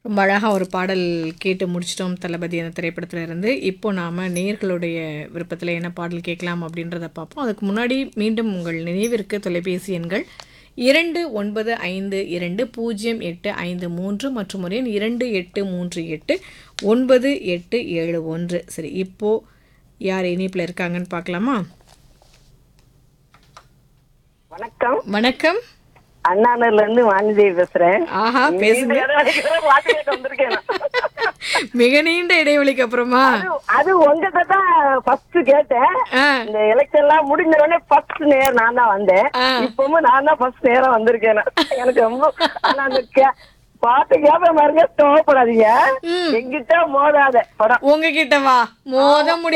ரொம்ப அழகாக ஒரு பாடல் கேட்டு முடிச்சிட்டோம் தளபதி அந்த திரைப்படத்துல இருந்து இப்போ நாம் நேர்களுடைய விருப்பத்தில் என்ன பாடல் கேட்கலாம் அப்படின்றத பார்ப்போம் அதுக்கு முன்னாடி மீண்டும் உங்கள் நினைவிற்கு தொலைபேசி எண்கள் இரண்டு ஒன்பது ஐந்து இரண்டு பூஜ்ஜியம் எட்டு ஐந்து மூன்று மற்றும் ஒரு எண் இரண்டு எட்டு மூன்று எட்டு ஒன்பது எட்டு ஏழு ஒன்று சரி இப்போது யார் இணைப்பில் இருக்காங்கன்னு பார்க்கலாமா வணக்கம் வணக்கம் அண்ணாநர்ல இருந்து வாணிதேவி பேசுறேன் ஆஹா பேசுங்க நீண்ட இடைவெளிக்கு அப்புறம் பாட்டு கேட்க வந்திருக்கேன் நான். மிக நீண்ட இடைவெளிக்கு அப்புறமா அது- அது உங்ககிட்ட தான் ஃபர்ஸ்ட் கேட்டேன் ஆ இந்த எலெக்ஷன் எல்லாம் முடிஞ்ச உடனே ஃபர்ஸ்ட் நேரம் நான் தான் வந்தேன் ஆ. இப்பவும் நான் தான் ஃபர்ஸ்ட் நேரம் வந்திருக்கேன் நான். எனக்கு ரொம்ப ஆனா அந்த கே- பாட்டு கேட்ப பாருங்க தோப்படாதீங்க ம். எங்கிட்ட மோதாத படம் உங்ககிட்ட வா மோத முடி